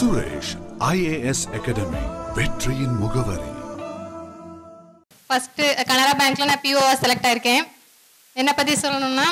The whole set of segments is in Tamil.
சுரேஷ் ஐஏஎஸ் அகாடமி வெற்றியின் முகவரி ஃபர்ஸ்ட் கனரா பேங்க்ல நான் பிஓ செலக்ட் ஆயிருக்கேன் என்னை பத்தி சொல்லணும்னா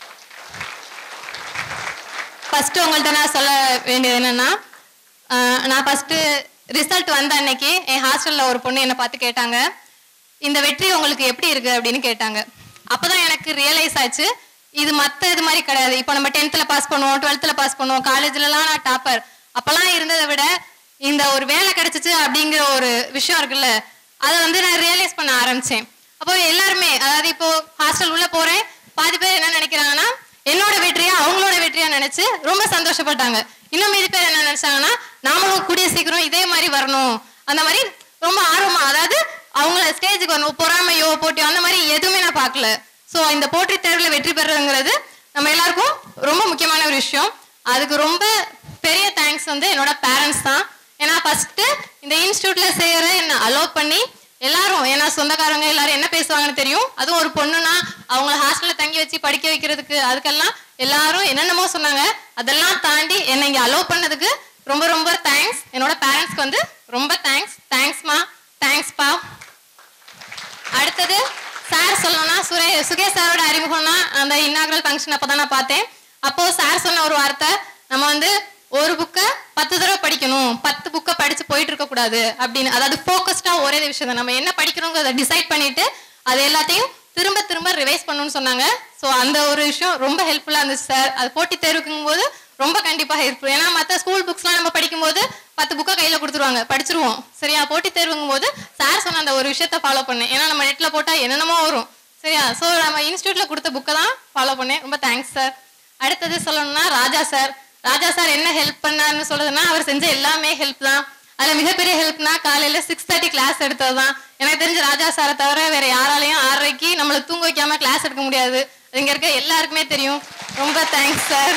ஃபர்ஸ்ட் உங்கள்ட்ட நான் சொல்ல வேண்டியது என்னன்னா ஆஹ் நான் ஃபர்ஸ்ட் ரிசல்ட் வந்த அன்னைக்கு என் ஹாஸ்டல்ல ஒரு பொண்ணு என்னை பார்த்து கேட்டாங்க இந்த வெற்றி உங்களுக்கு எப்படி இருக்கு அப்படின்னு கேட்டாங்க அப்பதான் எனக்கு ரியலைஸ் ஆச்சு இது மத்த இது மாதிரி கிடையாது இப்போ நம்ம டென்த்ல பாஸ் பண்ணுவோம் டுவெல்த்ல பாஸ் பண்ணுவோம் காலேஜ்லலாம் நான் டாப்பர் அப்பெல்லாம் இருந்ததை விட இந்த ஒரு வேலை கிடைச்சிச்சு அப்படிங்கிற ஒரு விஷயம் இருக்குல்ல அதை வந்து நான் ரியலைஸ் பண்ண ஆரம்பிச்சேன் அப்போ எல்லாருமே அதாவது இப்போ ஹாஸ்டல் உள்ள போறேன் பாதி பேர் என்ன நினைக்கிறாங்கன்னா என்னோட வெற்றியா அவங்களோட வெற்றியா நினைச்சு ரொம்ப சந்தோஷப்பட்டாங்க இன்னும் மீதி பேர் என்ன நினைச்சாங்கன்னா நாமளும் கூடிய சீக்கிரம் இதே மாதிரி வரணும் அந்த மாதிரி ரொம்ப ஆர்வமா அதாவது அவங்கள ஸ்டேஜுக்கு வரணும் பொறாமையோ போட்டியோ அந்த மாதிரி எதுவுமே நான் பார்க்கல ஸோ இந்த போட்டித் தேர்வுல வெற்றி பெறதுங்கிறது நம்ம எல்லாருக்கும் ரொம்ப முக்கியமான ஒரு விஷயம் அதுக்கு ரொம்ப பெரிய தேங்க்ஸ் வந்து என்னோட பேரண்ட்ஸ் தான் ஏன்னா ஃபர்ஸ்ட் இந்த இன்ஸ்டியூட்ல சேர என்ன அலோவ் பண்ணி எல்லாரும் ஏன்னா சொந்தக்காரங்க எல்லாரும் என்ன பேசுவாங்கன்னு தெரியும் அதுவும் ஒரு பொண்ணுனா அவங்கள ஹாஸ்டல்ல தங்கி வச்சு படிக்க வைக்கிறதுக்கு அதுக்கெல்லாம் எல்லாரும் என்னென்னமோ சொன்னாங்க அதெல்லாம் தாண்டி என்னை இங்க அலோவ் பண்ணதுக்கு ரொம்ப ரொம்ப தேங்க்ஸ் என்னோட பேரண்ட்ஸ்க்கு வந்து ரொம்ப தேங்க்ஸ் தேங்க்ஸ்மா தேங்க்ஸ்ப்பா அடுத்தது சார் சொல்லணும்னா சுரே சுகேஷ் சாரோட அறிமுகம்னா அந்த இன்னாகரல் ஃபங்க்ஷன் அப்போ தான் நான் பார்த்தேன் அப்போ சார் சொன்ன ஒரு வார்த்தை நம்ம வந்து ஒரு புக்கை பத்து தடவை படிக்கணும் பத்து புக்கை படிச்சு போயிட்டு இருக்க கூடாது அப்படின்னு அதாவது ஃபோக்கஸ்டா ஒரே விஷயம் தான் நம்ம என்ன படிக்கிறோங்கிறத டிசைட் பண்ணிட்டு அது எல்லாத்தையும் திரும்ப திரும்ப ரிவைஸ் பண்ணணும்னு சொன்னாங்க ஸோ அந்த ஒரு விஷயம் ரொம்ப ஹெல்ப்ஃபுல்லாக இருந்துச்சு சார் அது போட்டித் தேர்வுக்கும் போது ரொம்ப கண்டிப்பாக ஹெல்ப்ஃபுல் ஏன்னா மற்ற ஸ்கூல் புக்ஸ்லாம் நம்ம படிக்கும்போது பத்து புக்கை கையில் கொடுத்துருவாங்க படிச்சிருவோம் சரியா போட்டித் தேர்வுங்கும் போது சார் சொன்ன அந்த ஒரு விஷயத்த ஃபாலோ பண்ணேன் ஏன்னா நம்ம நெட்ல போட்டால் என்னென்னமோ வரும் சரியா ஸோ நம்ம இன்ஸ்டியூட்ல கொடுத்த புக்கை தான் ஃபாலோ பண்ணேன் ரொம்ப தேங்க்ஸ் சார் அடுத்தது சொல்லணும்னா ராஜா சார் ராஜா சார் என்ன ஹெல்ப் பண்ணாருன்னு சொல்றதுன்னா அவர் செஞ்ச எல்லாமே ஹெல்ப் தான் அதுல மிகப்பெரிய ஹெல்ப்னா காலையில சிக்ஸ் தேர்ட்டி கிளாஸ் எடுத்தது தான் எனக்கு தெரிஞ்ச ராஜா சாரை தவிர வேற யாராலையும் ஆறரைக்கு நம்மளை தூங்க வைக்காம கிளாஸ் எடுக்க முடியாது அது இங்க இருக்க எல்லாருக்குமே தெரியும் ரொம்ப தேங்க்ஸ் சார்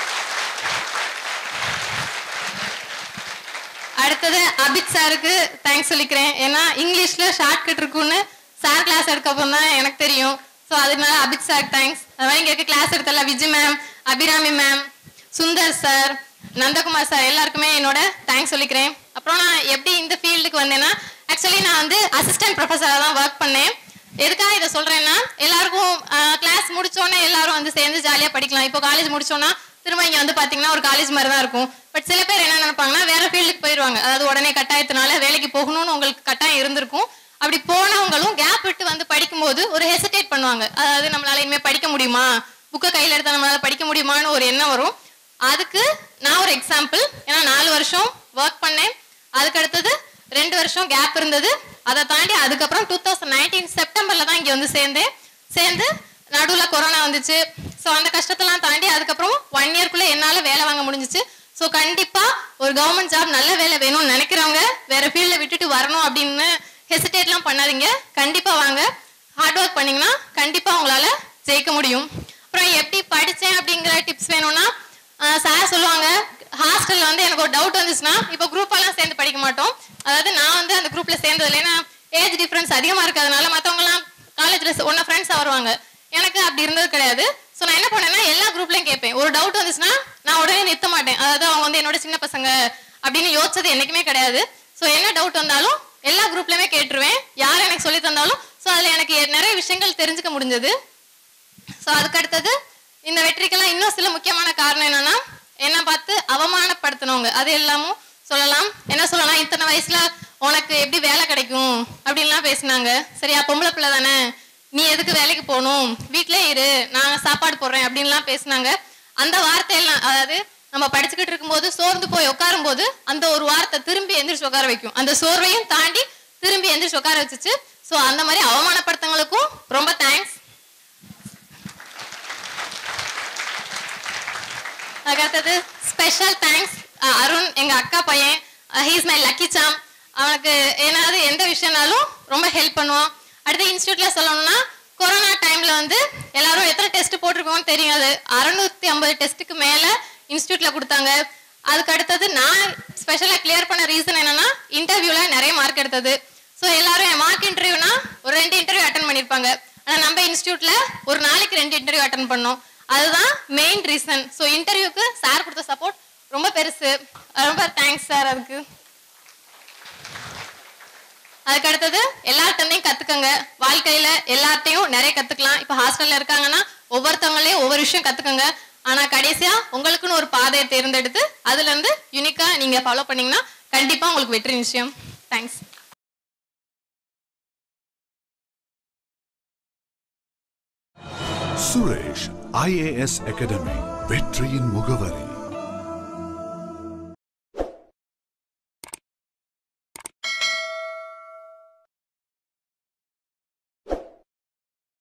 அடுத்தது அபித் சாருக்கு தேங்க்ஸ் சொல்லிக்கிறேன் ஏன்னா இங்கிலீஷ்ல ஷார்ட் கட் இருக்குன்னு சார் கிளாஸ் எடுக்கப்போ தான் எனக்கு தெரியும் ஸோ அதனால அபித் சார் தேங்க்ஸ் அது மாதிரி இங்க இருக்க கிளாஸ் எடுத்தல Vijay ma'am Abirami ma'am Sundar sir Nandakumar sir எல்லாருக்குமே என்னோட தேங்க்ஸ் சொல்லிக்கிறேன் அப்புறம் நான் எப்படி இந்த ஃபீல்டுக்கு வந்தேன்னா ஆக்சுவலி நான் வந்து அசிஸ்டன்ட் ப்ரொஃபஸராக தான் ஒர்க் பண்ணேன் எதுக்காக இதை சொல்றேன்னா எல்லாருக்கும் கிளாஸ் முடிச்சோன்னே எல்லாரும் வந்து சேர்ந்து ஜாலியாக படிக்கலாம் இப்போ காலேஜ் முடிச்சோன்னா திரும்ப இங்க வந்து பாத்தீங்கன்னா ஒரு காலேஜ் மாதிரி தான் இருக்கும் பட் சில பேர் என்ன நினைப்பாங்கன்னா வேற ஃபீல்டுக்கு போயிடுவாங்க அதாவது உடனே கட்டாயத்தினால வேலைக்கு போகணும்னு உங்களுக்கு கட்டாயம் இருந்திருக்கும் அப்படி போனவங்களும் கேப் விட்டு வந்து படிக்கும்போது ஒரு ஹெசிடேட் பண்ணுவாங்க அதாவது நம்மளால இனிமே படிக்க முடியுமா புக்கை கையில எடுத்தா நம்மளால படிக்க முடியுமான்னு ஒரு எண்ணம் வரும் அதுக்கு நான் ஒரு எக்ஸாம்பிள் ஏன்னா நாலு வருஷம் ஒர்க் பண்ணேன் அதுக்கு அடுத்தது ரெண்டு வருஷம் கேப் இருந்தது அதை தாண்டி அதுக்கப்புறம் டூ தௌசண்ட் நைன்டீன் செப்டம்பர்ல தான் இங்க வந்து சேர்ந்தேன் சேர்ந்து நடுவுல கொரோனா வந்துச்சு ஸோ அந்த கஷ்டத்தெல்லாம் தாண்டி அதுக்கப்புறம் ஒன் இயர்க்குள்ள என்னால வேலை வாங்க முடிஞ்சுச்சு ஸோ கண்டிப்பா ஒரு கவர்மெண்ட் ஜாப் நல்ல வேலை வேணும்னு நினைக்கிறவங்க வேற ஃபீல்ட விட்டுட்டு வரணும் அப்படின்னு ஹெசிடேட்லாம் பண்ணாதீங்க கண்டிப்பா வாங்க ஹார்ட் ஒர்க் பண்ணீங்கன்னா கண்டிப்பா உங்களால ஜெயிக்க முடியும் அப்புறம் எப்படி படிச்சேன் அப்படிங்கிற டிப்ஸ் வேணும்னா சார் சொல்லுவாங்க ஹாஸ்டல்ல வந்து எனக்கு ஒரு டவுட் வந்துச்சுன்னா இப்போ குரூப் எல்லாம் சேர்ந்து படிக்க மாட்டோம் அதாவது நான் வந்து அந்த குரூப்ல சேர்ந்ததுல ஏன்னா ஏஜ் டிஃபரன்ஸ் அதிகமா இருக்கிறதுனால மத்தவங்க எல்லாம் காலேஜ்ல ஒன்னா ஃப்ரெண்ட்ஸா வருவாங்க எனக்கு அப்படி இருந்தது கிடையாது ஸோ நான் என்ன பண்ணேன்னா எல்லா குரூப்லயும் கேட்பேன் ஒரு டவுட் வந்துச்சுன்னா நான் உடனே நிறுத்த மாட்டேன் அதாவது அவங்க வந்து என்னோட சின்ன பசங்க அப்படின்னு யோசிச்சது என்னைக்குமே கிடையாது ஸோ என்ன டவுட் வந்தாலும் எல்லா குரூப்லயுமே கேட்டுருவேன் யார் எனக்கு சொல்லி தந்தாலும் ஸோ அதுல எனக்கு நிறைய விஷயங்கள் தெரிஞ்சுக்க முடிஞ்சது ஸோ அதுக்கு அடுத்தது இந்த வெற்றிக்கெல்லாம் இன்னும் சில முக்கியமான காரணம் என்னன்னா என்ன பார்த்து அவமானப்படுத்தினவங்க அது எல்லாமும் சொல்லலாம் என்ன சொல்லலாம் இத்தனை வயசுல உனக்கு எப்படி வேலை கிடைக்கும் அப்படின்லாம் பேசினாங்க சரியா பொம்பளை பிள்ளை தானே நீ எதுக்கு வேலைக்கு போகணும் வீட்டிலே இரு நான் சாப்பாடு போடுறேன் அப்படின்லாம் பேசினாங்க அந்த வார்த்தையெல்லாம் அதாவது நம்ம படிச்சுக்கிட்டு இருக்கும்போது சோர்ந்து போய் உட்காரும் போது அந்த ஒரு வார்த்தை திரும்பி எந்திரிச்சு உட்கார வைக்கும் அந்த சோர்வையும் தாண்டி திரும்பி எந்திரிச்சு உட்கார வச்சுச்சு ஸோ அந்த மாதிரி அவமானப்படுத்தவங்களுக்கும் ரொம்ப தேங்க்ஸ் அதுக்கடுத்தது ஸ்பெஷல் தேங்க்ஸ் அருண் எங்க அக்கா பையன் ஹீஸ் மை லக்கி சாம் அவனுக்கு ஏதாவது எந்த விஷயம்னாலும் ரொம்ப ஹெல்ப் பண்ணுவான் அடுத்து இன்ஸ்டியூட்ல சொல்லணும்னா கொரோனா டைம்ல வந்து எல்லாரும் எத்தனை டெஸ்ட் போட்டிருக்கோம்னு தெரியாது அறுநூத்தி ஐம்பது டெஸ்ட்டுக்கு மேல இன்ஸ்டியூட்ல கொடுத்தாங்க அதுக்கு அடுத்தது நான் ஸ்பெஷலாக கிளியர் பண்ண ரீசன் என்னன்னா இன்டர்வியூல நிறைய மார்க் எடுத்தது ஸோ எல்லாரும் என் மார்க் இன்டர்வியூனா ஒரு ரெண்டு இன்டர்வியூ அட்டன் பண்ணியிருப்பாங்க ஆனால் நம்ம இன்ஸ்டியூட்ல ஒரு நாளைக்கு ரெண்டு இன்டர்வியூ அட்டன் பண்ணோம் அதுதான் மெயின் ரீசன் ஸோ இன்டர்வியூக்கு சார் கொடுத்த சப்போர்ட் ரொம்ப பெருசு ரொம்ப தேங்க்ஸ் சார் அதுக்கு அதுக்கு அடுத்தது எல்லார்ட்டையும் கத்துக்கங்க வாழ்க்கையில எல்லார்ட்டையும் நிறைய கத்துக்கலாம் இப்ப ஹாஸ்டல்ல இருக்காங்கன்னா ஒவ்வொருத்தவங்களையும் ஒவ்வொரு விஷயம் கத்துக்கங்க ஆனா கடைசியா உங்களுக்குன்னு ஒரு பாதையை தேர்ந்தெடுத்து அதுல இருந்து யூனிக்கா நீங்க ஃபாலோ பண்ணீங்கன்னா கண்டிப்பா உங்களுக்கு வெற்றி நிச்சயம் தேங்க்ஸ் சுரேஷ் ஐஏஎஸ் அகாடமி வெற்றியின் முகவரி